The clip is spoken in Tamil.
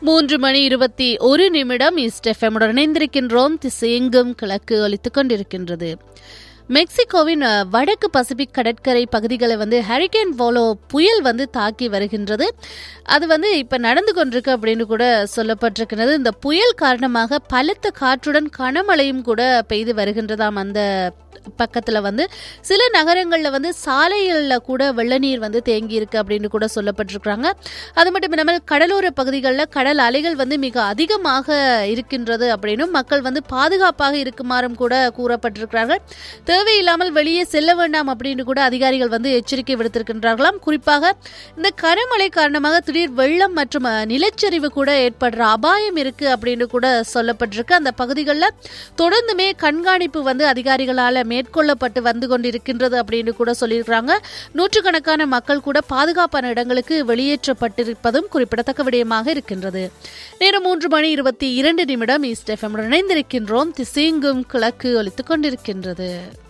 மூன்று மணி இருபத்தி ஒரு நிமிடம் ஈஸ்ட் எஃப்எம்முடன் இணைந்திருக்கின்றோம் திசையெங்கும் கிழக்கு ஒலித்துக் கொண்டிருக்கின்றது மெக்சிகோவின் அஹ், வடக்கு பசிபிக் கடற்கரை பகுதிகளை வந்து ஹரிகேன் வாலோ புயல் வந்து தாக்கி வருகின்றது அது வந்து இப்ப நடந்து கொண்டிருக்கு அப்படின்னு கூட சொல்லப்பட்டிருக்கிறது இந்த புயல் காரணமாக பலத்த காற்றுடன் கனமழையும் கூட பெய்து வருகின்றதாம் அந்த பக்கத்துல வந்து சில நகரங்கள்ல வந்து சாலைகள்ல கூட வெள்ள நீர் வந்து தேங்கி இருக்கு அப்படின்னு கூட சொல்லப்பட்டிருக்கிறாங்க அது மட்டும் இல்லாமல் கடலோர பகுதிகளில் கடல் அலைகள் வந்து மிக அதிகமாக இருக்கின்றது அப்படின்னும் மக்கள் வந்து பாதுகாப்பாக இருக்குமாறும் கூட கூறப்பட்டிருக்கிறார்கள் தேவையில்லாமல் வெளியே செல்ல வேண்டாம் அப்படின்னு கூட அதிகாரிகள் வந்து எச்சரிக்கை விடுத்திருக்கின்றார்களாம் குறிப்பாக இந்த கனமழை காரணமாக திடீர் வெள்ளம் மற்றும் அஹ், நிலச்சரிவு கூட ஏற்படுற அபாயம் இருக்கு அப்படின்னு கூட சொல்லப்பட்டிருக்கு அந்த பகுதிகளில் தொடர்ந்துமே கண்காணிப்பு வந்து அதிகாரிகளால் மேற்கொள்ளப்பட்டு வந்து கொண்டிருக்கின்றது அப்படின்னு கூட சொல்லியிருக்கிறாங்க நூற்றுக்கணக்கான மக்கள் கூட பாதுகாப்பான இடங்களுக்கு வெளியேற்றப்பட்டிருப்பதும் குறிப்பிடத்தக்க விடயமாக இருக்கின்றது நேரம் மூன்று மணி இருபத்தி இரண்டு நிமிடம் ஈஸ்ட் எஃப்எம் இணைந்திருக்கின்றோம் திசையெங்கும் கிழக்கு ஒலித்துக் கொண்டிருக்கின்றது